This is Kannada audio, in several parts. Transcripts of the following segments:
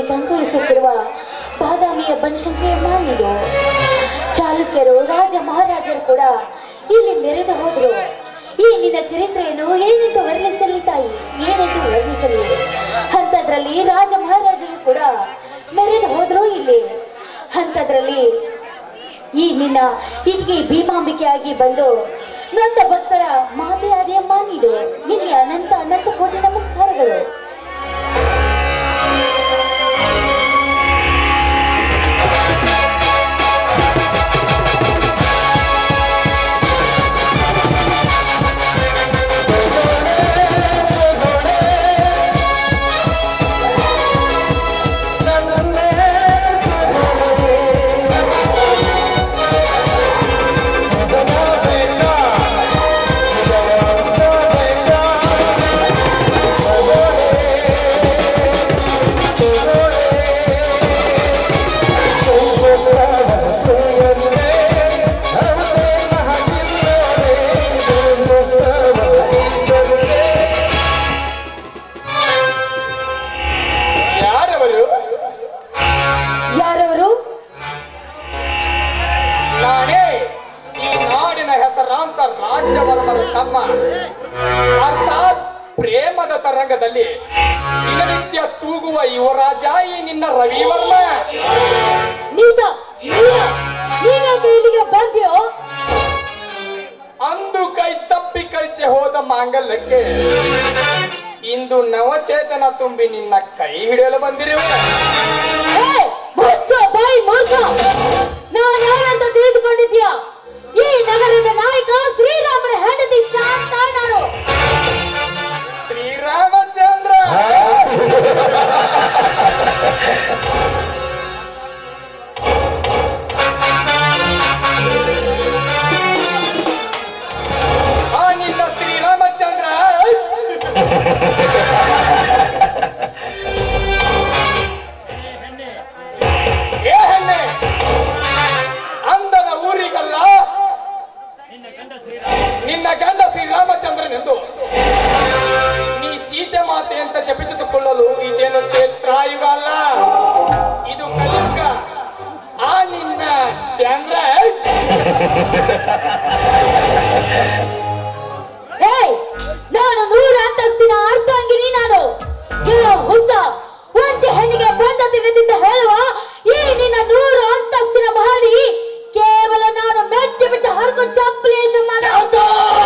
ಕಂಗೊಳಿಸುತ್ತಿರುವ ಬಾದಾಮಿಯ ಬನಶಂಕರಿಯ ಮಾನಿದು ಚಾಲುಕ್ಯರು ರಾಜ ಮಹಾರಾಜರು ಕೂಡ ಇಲ್ಲಿ ಮೆರೆದು ಹೋದ್ರು ಈ ನಿನ್ನ ಚರಿತ್ರೆಯನ್ನು ಏನೆಂದು ವರ್ಣಿಸಲಿ ತಾಯಿ ಏನೆಂದು ವರ್ಣಿಸಲಿ ಅಂಥದ್ರಲ್ಲಿ ರಾಜ ಮಹಾರಾಜರು ಕೂಡ ಮೆರೆದು ಹೋದ್ರು ಇಲ್ಲಿ ಅಂಥದ್ರಲ್ಲಿ ಈ ನಿನ್ನ ಇಟ್ಗೆ ಭೀಮಾಂಬಿಕೆಯಾಗಿ ಬಂದು ನೊಂದ ಭಕ್ತರ ಮಾತೆ ಆದಿಯಮ್ಮ ನೀಡು ನಿನಗೆ ಅನಂತ ಅನಂತ ಕೋಟಿ ನಮಸ್ಕಾರಗಳು ಯಾರವರು ಯಾರವರು ನಾನೇ ಈ ನಾಡಿನ ಹೆಸರಾಂತ ರಾಜ್ಯವರ್ಮರ ತಮ್ಮ ಅರ್ಥಾತ್ ಪ್ರೇಮದ ತರಂಗದಲ್ಲಿ ದಿನನಿತ್ಯ ತೂಗುವ ಯುವರಾಜ ಈ ನಿನ್ನ ರವಿವರ್ಮ ನಿಜ ನೀನ ನೀನಾಕೆ ಇಲ್ಲಿಗೆ ಬಂದ್ಯೋ ಅಂದು ಕೈ ತಪ್ಪಿ ಕೈಚೆ ಹೋದ ಮಾಂಗಲ್ಯಕ್ಕೆ ಇಂದು ನವಚೇತನ ತುಂಬಿ ನಿನ್ನ ಕೈ ಹಿಡಿಯಲು ಬಂದಿರುವೆ ಏ, ಮುಚ್ಚ ಬಾಯಿ ಮೂರ್ಖ ನಾನು ಯಾರಂತ ತಿಳಿದುಕೊಂಡಿದ್ಯಾ ಈ ನಗರದ ನಾಯಕ ಶ್ರೀರಾಮನ ಹೆಂಡತಿ ಶಾಂತ ನಾನು ಶ್ರೀರಾಮಚಂದ್ರ ಆ ನಿನ್ನ ಶ್ರೀರಾಮಚಂದ್ರ ಏ ಹೆಣ್ಣೆ ಅಂದದ ಊರಿಗಲ್ಲ ನಿನ್ನ ಗಂಡ ಶ್ರೀರಾಮಚಂದ್ರನೆಂದು ನೀ ಸೀತೆ ಮಾತೆ ಅಂತ ಜಪಿಸಿದುಕೊಳ್ಳಲು ಇದೇನು ತ್ರೇತಾಯುಗ ಅಲ್ಲ ಇದು ಕಲಿಯುಗ ಆ ನಿನ್ನ ಚಂದ್ರ ಏಯ್ ನಾನು ನೂರ ಅಂತಸ್ತಿನ ಅರ್ಧಾಂಗಿನಿ ನಾನು ಇಲ್ಲ ಹುಚ್ಚ ಒಂಟಿ ಹೆಣ್ಣಿಗೆ ಬಂದ ತಿಳಿದಿದ್ದ ಹೇಳುವ ಈ ನಿನ್ನ ನೂರು ಅಂತಸ್ತಿನ ಮಹಡಿ ಕೇವಲ ನಾನು ಮೆಟ್ಟಿ ಬಿಟ್ಟು ಹರಕು ಚಪ್ಪಲೇಶ ಮಾಡ ಶಾಂತ!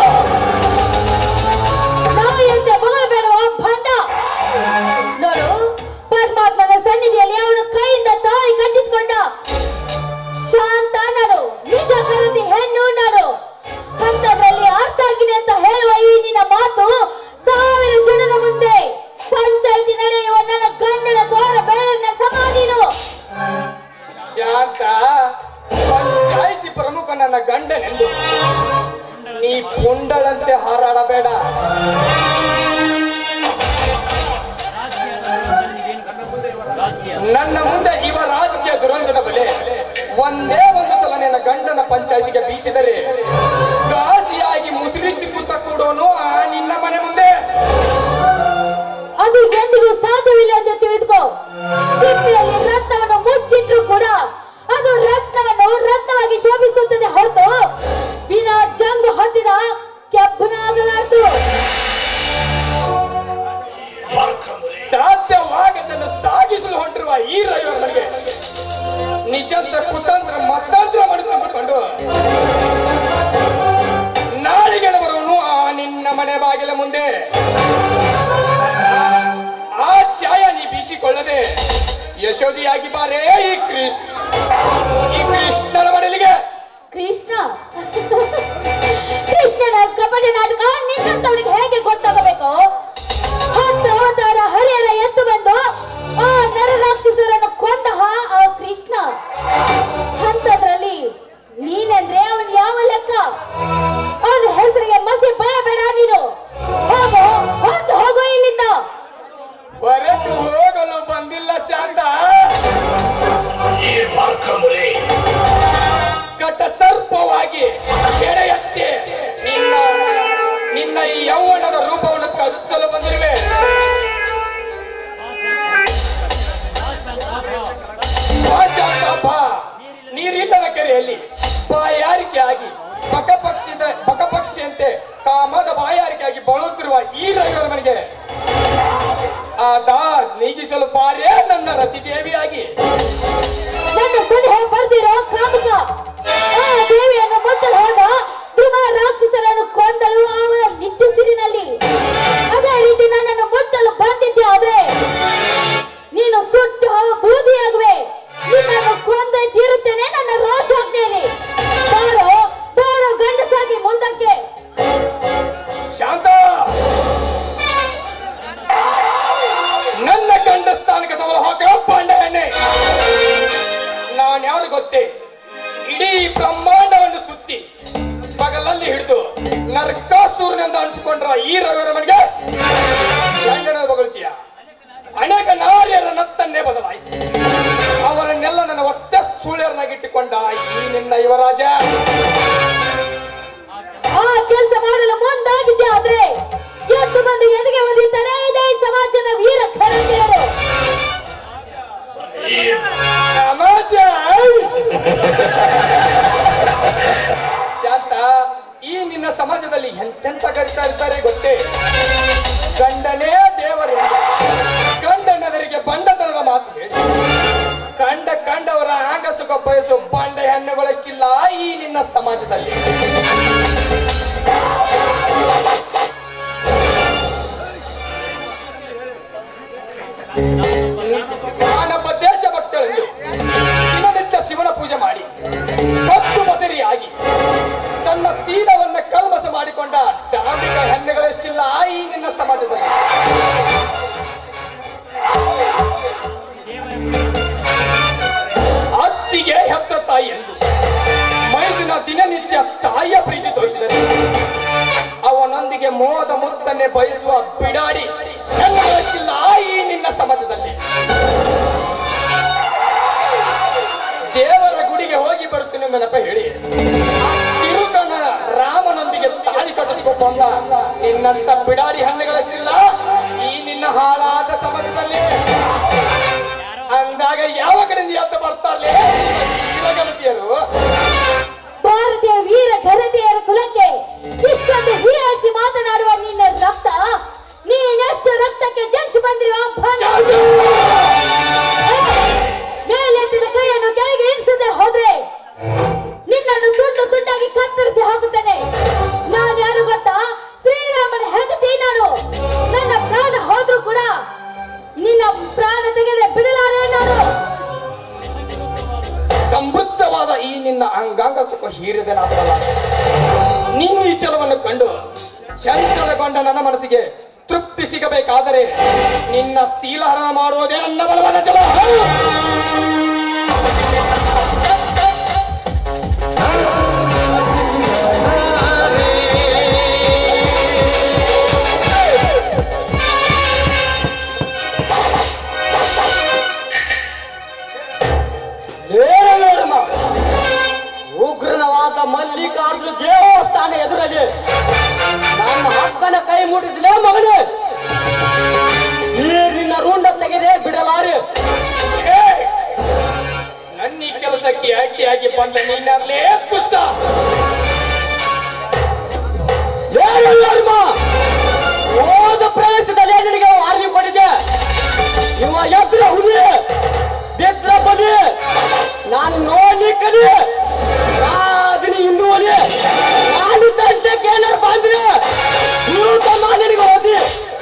ನಾಯಿಯಂತೆ ಮಗಬೇಡುವ ಭಂಡ ನೋಡು ಪರಮಾತ್ಮನ ಸನ್ನಿಧಿಯಲ್ಲಿ ಅವನು ಕೈಯಿಂದ ತಾಯಿ ಕಟ್ಟಿಸಿಕೊಂಡ ಶಾಂತ ನಾನು ನಿಜ ಕರದಿ ಹೆಣ್ಣು ನಾನು ಅಂತದ್ರಲ್ಲಿ ಅರ್ಥಾಗಿನೆ ಅಂತ ಹೇಳುವ ಈ ನಿನ್ನ ಮಾತು ಸಾವಿರ ಜನರ ಮುಂದೆ ಪಂಚಾಯಿತಿ ನಡೆಯುವ ನನ್ನ ಗಂಡನ ದ್ವಾರ ಬೆಳರಿನ ಸಮಾಧಿನು ಶಾಂತ ಪಂಚಾಯಿತಿ ಪ್ರಮುಖ ನನ್ನ ಗಂಡನೆಂದು ನೀ ಪುಂಡಳಂತೆ ಹಾರಾಡಬೇಡ ನನ್ನ ಮುಂದೆ ಇವ ರಾಜಕೀಯ ದುರಂಗದ ಬಲೆ ಒಂದೇ ಒಂದು ಸಲ ನಿನ್ನ ಗಂಡನ ಪಂಚಾಯಿತಿಗೆ ಬೀಸಿದರೆ ಗಾಸಿಯಾಗಿ ಮುಸುರಿ ತಿಕ್ಕುತ್ತ ಕೂಡೋನು ಆ ನಿನ್ನ ಮನೆ ಮುಂದೆ ಅದು ಎಂದಿಗೂ ಸಾಧ್ಯವಿಲ್ಲ ಎಂದು ತಿಳಿದುಕೋ ತಿಪ್ಪಿಯಲ್ಲಿ ರತ್ನವನ್ನು ಮುಚ್ಚಿಟ್ರು ಕೂಡ ಅದು ರತ್ನವನ್ನು ರತ್ನವಾಗಿ ಶೋಭಿಸುತ್ತದೆ ಹೊರತು ಬಿನಾ ಜಂಗು ಹೊತ್ತಿದ ಕೆಬ್ಬನಾಗಲಾರದು ಸಾಧ್ಯವಾಗದನ್ನು ಸಾಗಿಸಲು ಹೊಂಟಿರುವ ಈ ರೈವರ್ ನನಗೆ ನಿಜಂತ ಕುತಂತ್ರ ಮತಾಂತರ ಮಾಡಿಕೊಂಡು ನಾಳಿಗೆ ಬರುವನು ಆ ನಿನ್ನ ಮನೆ ಬಾಗಿಲ ಮುಂದೆ ಆ ಛಾಯ ನೀ ಬೀಸಿಕೊಳ್ಳದೆ ಯಶೋದಿಯಾಗಿ ಬಾರೇ ಈ ಕೃಷ್ಣ ಈ ಕೃಷ್ಣನ ಮನೆಯಲ್ಲಿಗೆ ಕೃಷ್ಣ ಕೃಷ್ಣನ ಕಬಡ್ಡಿ ನಾಟಕ ನಿನ್ನಂತವನಿಗೆ ಹೇಗೆ ಗೊತ್ತಾಗಬೇಕು ಹತ್ತು ಅವತಾರ ಹರಿಯರ ಎತ್ತು ಬಂದು ಆ ನರ ರಾಕ್ಷಸರನ್ನು ಕೊಂದ ಆ ಕೃಷ್ಣ ಅಂತದ್ರಲ್ಲಿ ನೀನಂದ್ರೆ ಅವನ್ ಯಾವ ಲೆಕ್ಕ ಅವನ ಹೆಸರಿಗೆ ಮಸಿ ಬರಬೇಡ ನೀನು ಹೋಗೋ ಹೊತ್ತು ಹೋಗೋ ಇಲ್ಲಿಂದ ಹೊರಟು ಹೋಗಲು ಬಂದಿಲ್ಲ ಶಾಂತ ಈ ಮಾರ್ಕಂಬ್ರಿ ಕಟ್ಟ ಸರ್ಪವಾಗಿ ಕೆರೆ ಪಕ್ಷದ ಬಕಪಕ್ಷಿಯಂತೆ ಕಾಮದ ಬಾಯಾರಿಕೆಯಾಗಿ ಬಳಲುತ್ತಿರುವ ಈ ರವಿವರ ಮನೆಗೆ ಆದ ನೀಗಿಸಲು ಬಾರೇ ನನ್ನ ರತಿ ದೇವಿಯಾಗಿ ನನ್ನ ಸಲಹೆ ಬರ್ದಿರೋ ಕಾಮಕ ಆ ದೇವಿಯನ್ನು ಮುಟ್ಟಲು ಹೋದ ಧ್ರುವ ರಾಕ್ಷಸರನ್ನು ಕೊಂದಳು ಅವಳ ನಿಟ್ಟುಸಿರಿನಲ್ಲಿ ಅದೇ ರೀತಿ ನನ್ನನ್ನು ಮುಟ್ಟಲು ಬಂದಿದ್ದೆ ಆದ್ರೆ ನೀನು ಸುಟ್ಟು ಹೋಗ ಬೂದಿಯಾಗುವೆ ನಿನ್ನನ್ನು ಕೊಂದೇ ತೀರುತ್ತೇನೆ ನನ್ನ ರೋಷಾಗ್ನೆಯಲ್ಲಿ ಬಾರೋ ಬಾರೋ ಗಂಡಸಾಗಿ ಮುಂದಕ್ಕೆ ಶಾಂತ ನನ್ನ ಗಂಡ ಸ್ಥಾನಕ್ಕೆ ಸವಾಲು ಹಾಕ ಪಾಂಡ ಎಣ್ಣೆ ನಾನು ಯಾರು ಗೊತ್ತೇ ಇಡೀ ಬ್ರಹ್ಮಾಂಡವನ್ನು ಸುತ್ತಿ ಪಗಲಲ್ಲಿ ಹಿಡಿದು ನರಕಾಸೂರನೆಂದು ಅನಿಸಿಕೊಂಡ್ರ ಈ ರವಿರಮನಿಗೆ ಗಂಡನ ಬಗಳ್ತೀಯ ಅನೇಕ ನಾರಿಯರ ನತ್ತನ್ನೇ ಬದಲಾಯಿಸಿ ಅವರನ್ನೆಲ್ಲ ನನ್ನ ಒತ್ತೆ ಸುಳ್ಯರನ್ನಾಗಿಟ್ಟುಕೊಂಡ ಈ ನಿನ್ನ ಯುವರಾಜ ಆ ಕೆಲಸ ಮಾಡಲು ಮುಂದಾಗಿದ್ದೆ ಆದ್ರೆ ಎದ್ದು ಬಂದು ಎದೆಗೆ ಒದಿತಾರೆ ಇದೇ ಸಮಾಜದ ವೀರ ಖರಂಡಿಯರು ಸಮಾಜ ಶಾಂತ ಈ ನಿನ್ನ ಸಮಾಜದಲ್ಲಿ ಎಂತೆಂತ ಕರಿತಾ ಇರ್ತಾರೆ ಗೊತ್ತೇ ಗಂಡನೇ ದೇವರು ಗಂಡನದರಿಗೆ ಬಂಡತನದ ಮಾತು ಹೇಳಿ ಕಂಡ ಕಂಡವರ ಆಂಗ ಸುಖ ಬಯಸು ಬಂಡ ಹೆಣ್ಣುಗಳಷ್ಟಿಲ್ಲ ಈ ನಿನ್ನ ಸಮಾಜದಲ್ಲಿ ನಾನೊಬ್ಬ ದೇಶಭಕ್ತಳೆಂದು ದಿನನಿತ್ಯ ಶಿವನ ಪೂಜೆ ಮಾಡಿ ಹತ್ತು ಬದರಿಯಾಗಿ ತನ್ನ ಸೀನವನ್ನ ಕಲ್ಮಸ ಮಾಡಿಕೊಂಡ ಧಾರ್ಮಿಕ ಹೆಣ್ಣುಗಳೆಷ್ಟಿಲ್ಲ ಈ ನಿನ್ನ ಸಮಾಜದಲ್ಲಿ ಅತ್ತಿಗೆ ಹೆತ್ತ ತಾಯಿ ಎಂದು ಮೈದಿನ ದಿನನಿತ್ಯ ತಾಯಿಯ ಪ್ರೀತಿ ತೋರಿಸಿದರೆ ಅವನೊಂದಿಗೆ ಮೋದ ಮುತ್ತನ್ನೇ ಬಯಸುವ ಬಿಡಾಡಿ ಹೆಣ್ಣುಗಳಷ್ಟಿಲ್ಲ ಈ ನಿನ್ನ ಸಮಾಜದಲ್ಲಿ ದೇವರ ಗುಡಿಗೆ ಹೋಗಿ ಬರುತ್ತೇನೆ ನೆನಪ ಹೇಳಿ ತಿರುಕಣ ರಾಮನೊಂದಿಗೆ ತಾಳಿ ಕಟ್ಟಿಸ್ಕೊಂಡ ನಿನ್ನಂತ ಬಿಡಾಡಿ ಹಣ್ಣುಗಳಷ್ಟಿಲ್ಲ ಈ ನಿನ್ನ ಹಾಳಾದ ಸಮಾಜದಲ್ಲಿ ಅಂದಾಗ ಯಾವ ಕಡೆಯಿಂದ ಎದ್ದು ಬರ್ತಾರೆ ಗಣತಿಯರು ಭಾರತೀಯ ವೀರ ಘನತೆಯರ ಕುಲಕ್ಕೆ ಇಷ್ಟೊಂದು ಹೀಯಾಳಿಸಿ ಮಾತನಾಡುವ ನಿನ್ನ ರಕ್ತ ನೀನೆಷ್ಟು ರಕ್ತಕ್ಕೆ ಜನಿಸಿ ಬಂದಿರುವ ಮೇಲೆತ್ತಿದ ಕೈಯನ್ನು ಕೆಳಗೆ ಇಳಿಸದೆ ಹೋದ್ರೆ ನಿನ್ನನ್ನು ತುಂಡು ತುಂಡಾಗಿ ಕತ್ತರಿಸಿ ಹಾಕುತ್ತೇನೆ ನಾನು ಯಾರು ಗೊತ್ತಾ ಶ್ರೀರಾಮನ ಹೆಂಡತಿ ನಾನು ನನ್ನ ಪ್ರಾಣ ಹೋದ್ರೂ ಕೂಡ ನಿನ್ನ ಪ್ರಾಣ ತೆಗೆದೆ ಬಿಡಲಾರೆ ನಾನು ಸಮೃದ್ಧವಾದ ಈ ನಿನ್ನ ಅಂಗಾಂಗ ಸುಖ ಹೀರಿದೆ ನಾನಲ್ಲ ನಿನ್ನ ಈ ಛಲವನ್ನು ಕಂಡು ಚಂಚಲಗೊಂಡ ನನ್ನ ಮನಸ್ಸಿಗೆ ತೃಪ್ತಿ ಸಿಗಬೇಕಾದರೆ ನಿನ್ನ ಶೀಲಹರಣ ಮಾಡುವುದೇ ನನ್ನ ಬಲವಾದ ಛಲ ಏರಮ್ಮ ಉಗ್ರನವಾದ ಮಲ್ಲಿಕಾರ್ಜುನ ದೇವಸ್ಥಾನ ಎದುರಲ್ಲಿ ನನ್ನ ಹಕ್ಕನ ಕೈ ಮುಟ್ಟಿದಿಲ್ಲ ಮಗನೇ ನೀರಿನ ರುಂಡ ತೆಗೆದೇ ಬಿಡಲಾರೆ ಏ! ನನ್ನ ಈ ಕೆಲಸಕ್ಕೆ ಅಡ್ಡಿಯಾಗಿ ಬಂದ ನೀನಲ್ಲೇ ಪುಷ್ಟ ಏರಮ್ಮ ಹೋದ ಪ್ರವೇಶದಲ್ಲೇ ನಿನಗೆ ವಾರ್ನಿಂಗ್ ಕೊಟ್ಟಿದ್ದೆ ಇವ ಎದ್ರ ಹುಲಿ ಬೆದ್ರ ಬಲಿ ನಾನು ನೋಡಿ ಕಲಿ ಅದನ್ನ ಇನ್ನೂ ಒಲಿ ನಾನು ತಂಟಕ್ಕೆ ಏನಾರು ಬಂದ್ರೆ ನೀವು ತಮ್ಮ ನಿನಗೆ ಓದಿ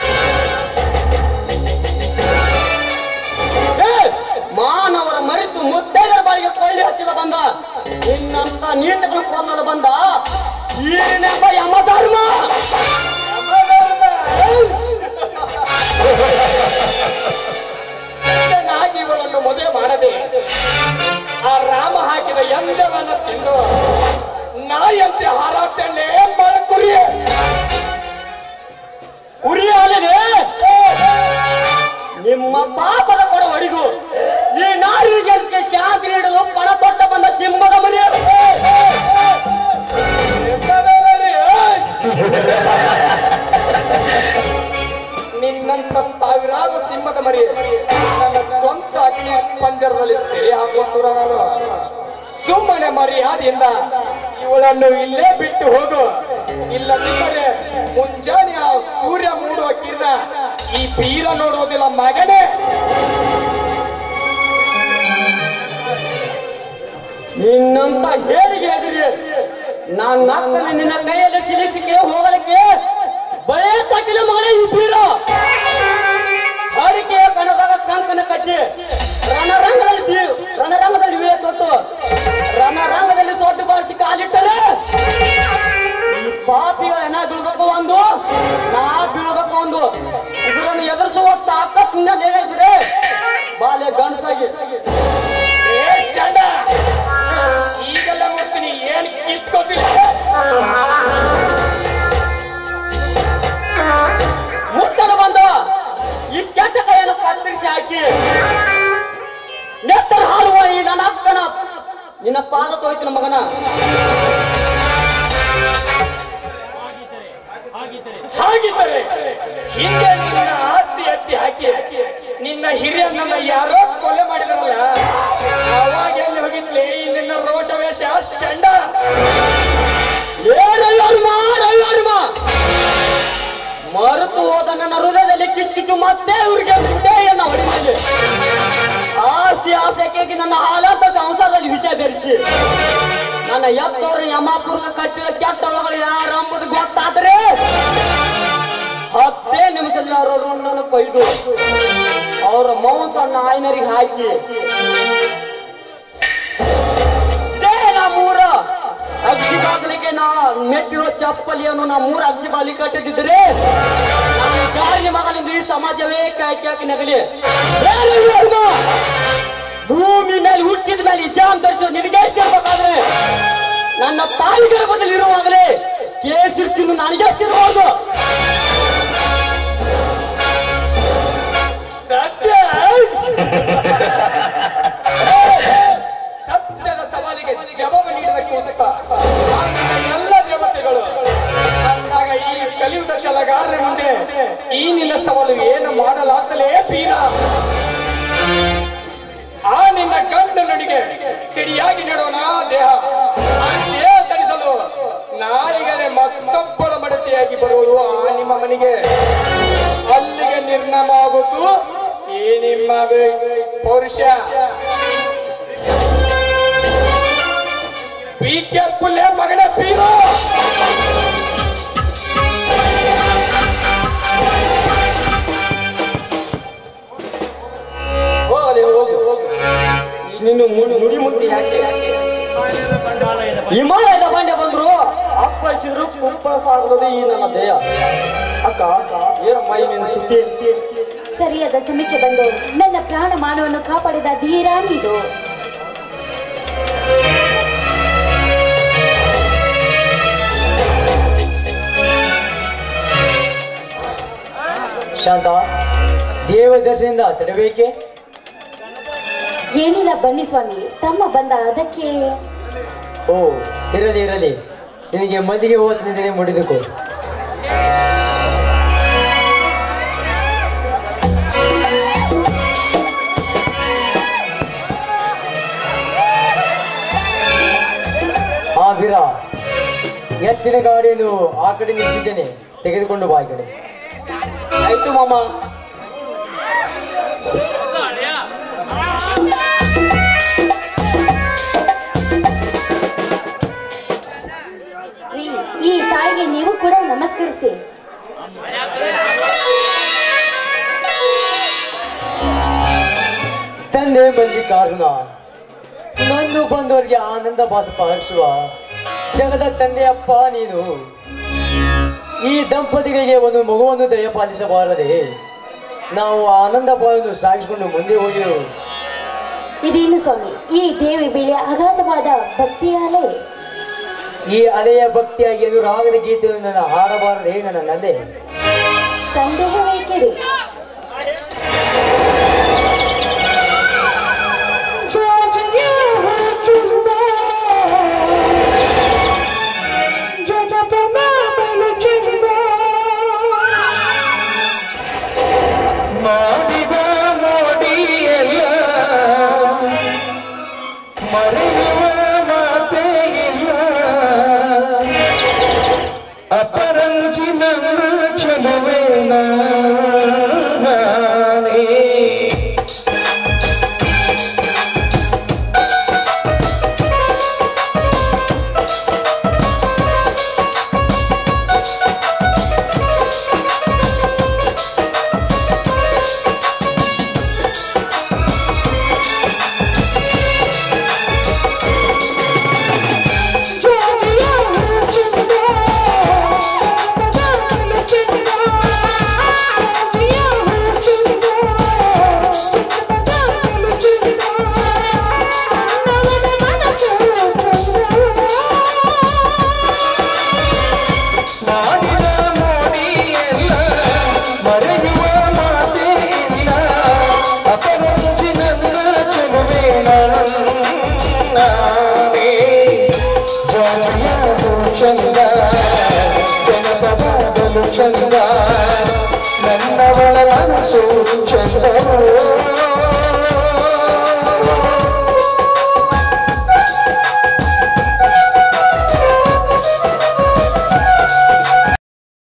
ಏ, ಮಾನವರ ಮರೆತು ಮುತ್ತೈದರ ಬಾಯಿಗೆ ಕೊಳ್ಳಿ ಹಚ್ಚಿದ ಬಂದ ನಿನ್ನಂತ ನೀತಗಳು ಕೊಲ್ಲಲು ಬಂದ ಈನೆಂಬ ಯಮಧರ್ಮ ನಾಗಿ ಇವಳನ್ನು ಮದುವೆ ಮಾಡದೆ ಆ ರಾಮ ಹಾಕಿದ ಎಂದೆಲ್ಲನ್ನ ತಿಂದು ನಾಯಂತೆ ಹಾರಾಟನ್ನೇ ಮಳಕುರಿ ಉರಿ ಆಲಿದೆ ನಿಮ್ಮ ಪಾಪದ ಕೊಡ ಹೊಡಿದು ಈ ನಾಡಿಗೆ ಶಾಸ್ತ್ರ ನೀಡಲು ಪಣ ತೊಟ್ಟ ಬಂದ ಸಿಂಹದ ಮನೆ ನಿನ್ನಂತ ಸಾವಿರಾರು ಸಿಂಹದ ಮರಿ ನನ್ನ ಸ್ವಂತ ಅಗ್ನಿ ಪಂಜರದಲ್ಲಿ ಸೆರೆ ಹಾಕುವ ಸುರ ನಾನು ಸುಮ್ಮನೆ ಮರ್ಯಾದೆಯಿಂದ ಇವಳನ್ನು ಇಲ್ಲೇ ಬಿಟ್ಟು ಹೋಗು ಇಲ್ಲದಿದ್ದರೆ ಮುಂಜಾನೆ ಆ ಸೂರ್ಯ ಮೂಡುವ ಕಿರಣ ಈ ಬೀರ ನೋಡೋದಿಲ್ಲ ಮಗನೇ ನಿನ್ನಂತ ಹೇರಿಗೆ ಎದುರಿ ನಾನ್ ನಾಲ್ಕನೇ ನಿನ್ನ ಕೈಯಲ್ಲಿ ಸಿಲಿಸಿಕೆ ಹೋಗಲಿಕ್ಕೆ ಬಳೆ ತಕ್ಕಿನ ಮಗನೇ ಈ ಬೀರ ಹರಿಕೆಯ ಕಣದಾಗ ಕಂಕನ ಕಟ್ಟಿ ರಣರಂಗದಲ್ಲಿ ಬೀ- ರಣರಂಗದಲ್ಲಿ ವೀರ ತೊಟ್ಟು ರಣರಂಗದಲ್ಲಿ ತೊಟ್ಟು ಬಾರಿಸಿ ಕಾಲಿಟ್ಟರೆ ಈ ಪಾಪಿಗಳ ಹೆಣ ಬೀಳ್ಬೇಕು ಒಂದು ನಾ ಬೀಳ್ಬೇಕು ಒಂದು ಇದರನ್ನು ಎದುರಿಸುವ ತಾಕತ್ ನಿನ್ನಲ್ಲಿ ಇದ್ರೆ ಬಾಲ್ಯ ಗಂಡಸಾಗಿ ಏ ಚಂಡ ಈಗೆಲ್ಲ ಮುಟ್ತೀನಿ ಏನ್ ಕಿತ್ಕೋತಿಲ್ಲ ಮುಟ್ಟಲು ಬಂದ ಈ ಕೆಟ್ಟ ಕೈಯನ್ನು ಕತ್ತರಿಸಿ ಹಾಕಿ ನೆತ್ತರ ಹಾಡುವ ಈ ನನ್ನ ಅಕ್ಕನ ನಿನ್ನ ಪಾದ ತೊಯ್ತಿನ ಮಗನ ಹಾಗಿದ್ದರೆ ಹಿಂದೆ ನಿನ್ನ ಆಸ್ತಿ ಎತ್ತಿ ಹಾಕಿ ನಿನ್ನ ಹಿರಿಯನ್ನ ಯಾರೋ ಕೊಲೆ ಮಾಡಿದ್ರಲ್ಲ ಅವಾಗ ಎಲ್ಲಿ ಹೋಗಿದ್ಲಿ ಈ ನಿನ್ನ ರೋಷವೇಷ ಚಂಡ ಏನಯ್ಯರ್ಮ ಅಯ್ಯರ್ಮ ಮರೆತು ಹೋದ ನನ್ನ ಹೃದಯದಲ್ಲಿ ಕಿಚ್ಚಿಟ್ಟು ಮತ್ತೆ ಇವ್ರಿಗೆ ಸುಟ್ಟೆಯನ್ನ ಹೊಡಿತೀನಿ ಆಸ್ತಿ ಆಸೆಗೆ ನನ್ನ ಹಾಲಾತ ಸಂಸಾರದಲ್ಲಿ ವಿಷಯ ಬೆರೆಸಿ ನನ್ನ ಎತ್ತವ್ರ ಯಮಾಪುರ್ನ ಕಟ್ಟಿದ ಕೆಟ್ಟ ಒಳಗಳು ಯಾರು ಎಂಬುದು ಗೊತ್ತಾದ್ರೆ ಹತ್ತೇ ನಿಮಿಷದಲ್ಲಿ ಅವರು ನನ್ನ ಕೊಯ್ದು ಅವರ ಮಾಂಸ ನಾಯಿನರಿಗೆ ಹಾಕಿ ಇದೇ ನಮ್ಮೂರ ಅಕ್ಷಿ ಬಾಗಿಲಿಗೆ ನಾ ನೆಟ್ಟಿರೋ ಚಪ್ಪಲಿಯನ್ನು ನಮ್ಮೂರ ಅಕ್ಷಿ ಬಾಲಿ ಕಟ್ಟಿದ್ರೆ ನನ್ನ ಗಾಳಿ ಮಗನಿಂದ ಈ ಸಮಾಜವೇ ಕೈ ಹಾಕಿ ನಗಲಿ ಬೇರೆ ಧರ್ಮ. ಭೂಮಿ ಮೇಲೆ ಹುಟ್ಟಿದ ಮೇಲೆ ಇಜಾಮ್ ಧರಿಸೋ ನಿನಗೆ ಎಷ್ಟಿರ್ಬೇಕಾದ್ರೆ ನನ್ನ ತಾಯಿ ಗರ್ಭದಲ್ಲಿ ಇರುವಾಗಲೇ ಕೇಸಿರ್ತಿನ್ನು ನನಗೆ ಎಷ್ಟಿರ್ಬೋದು ಸತ್ಯ ಸತ್ಯದ ಸವಾಲಿಗೆ ಜವಾಬು ನೀಡಬೇಕು ಅಂತ ಎಲ್ಲ ದೇವತೆಗಳು ಅಂದಾಗ ಈ ಕಲಿಯುವುದ ಛಲಗಾರರ ಮುಂದೆ ಈ ನಿನ್ನ ಸವಾಲು ಏನು ಮಾಡಲಾಗ್ತಲೇ ಬೀರ ಆ ನಿನ್ನ ಗಂಡ ನಡಿಗೆ ಸಿಡಿಯಾಗಿ ನೆಡೋಣ ದೇಹ ಆ ದೇಹ ತಡಿಸಲು ನಾಳೆಗಡೆ ಮತ್ತೊಬ್ಬಳ ಮಡತೆಯಾಗಿ ಬರುವುದು ಆ ನಿಮ್ಮ ಮನೆಗೆ ಅಲ್ಲಿಗೆ ನಿರ್ನಾಮ ಆಗುತ್ತು ಈ ನಿಮ್ಮ ವೆ- ಪೌರುಷ ಬಿ ಕೇರ್ಫುಲ್ ಮಗನ ಬೀರೋ ಹೋಗಲಿ ಹೋಗು ಹೋಗು ನಿನ್ನ ಮು- ನುಡಿ ಮುಟ್ಟಿ ಯಾಕೆ ಹಿಮಾಲಯದ ಬಂಡೆ ಬಂದ್ರು ಅಪ್ಪಳಿಸಿದ್ರು ಕುಪ್ಪಳ ಸಾಗದು ಈ ನನ್ನ ದೇಹ ಅಕ್ಕ ಏನಮ್ಮ ಈ ನಿನ್ನ ಸುದ್ದಿ ಸರಿಯಾದ ಸಮಯಕ್ಕೆ ಬಂದು ನನ್ನ ಪ್ರಾಣ ಮಾನವನ್ನು ಕಾಪಾಡಿದ ಧೀರ ನೀನು ಶಾಂತ ದೇವ ದರ್ಶನದಿಂದ ತಡಬೇಕೆ ಏನಿಲ್ಲ ಬನ್ನಿ ಸ್ವಾಮಿ ತಮ್ಮ ಬಂದ ಅದಕ್ಕೆ ಓ ಇರಲಿ ಇರಲಿ ನಿನಗೆ ಮದಿಗೆ ಹೋದ್ರೆ ಮುಡಿದುಕೋ ಹಾ ವೀರ ಎತ್ತಿನ ಗಾಡಿಯನ್ನು ಆ ಕಡೆ ನಿಲ್ಲಿಸಿದ್ದೇನೆ ತೆಗೆದುಕೊಂಡು ಬಾ ಈ ಕಡೆ ಆಯ್ತು ಮಾಮ ರೀ, ಈ ತಾಯಿಗೆ ನೀವು ಕೂಡ ನಮಸ್ಕರಿಸಿ ತಂದೆ ಮಲ್ಲಿಕಾರ್ಜುನ ನಂದು ಬಂದವರಿಗೆ ಆನಂದ ಬಾಸಪ ಹರಿಸುವ ಜಗದ ತಂದೆಯಪ್ಪ ನೀನು ಈ ದಂಪತಿಗಳಿಗೆ ಒಂದು ಮಗುವನ್ನು ದಯಪಾಲಿಸಬಾರದೆ ನಾವು ಆನಂದ ಬಾಳನ್ನು ಸಾಗಿಸಿಕೊಂಡು ಮುಂದೆ ಹೋಗಿರು ಇದೇನು ಸ್ವಾಮಿ ಈ ದೇವಿ ಬೆಳೆ ಅಗಾಧವಾದ ಭಕ್ತಿಯಾಲೆ ಈ ಅಲೆಯ ಭಕ್ತಿಯಾಗಿ ಎದುರಾಗದ ಗೀತೆಯನ್ನು ನನ್ನ ಹಾಡಬಾರದೆ ನನ್ನ ನಂದೆ ಸಂದೇಹವೇಕೆರಿ ಮಾಡಿದ ಮೋಡಿಯಲ್ಲ ಮರೆಯುವ ಮಾತೇ ಇಲ್ಲ ಮಾಡಿದ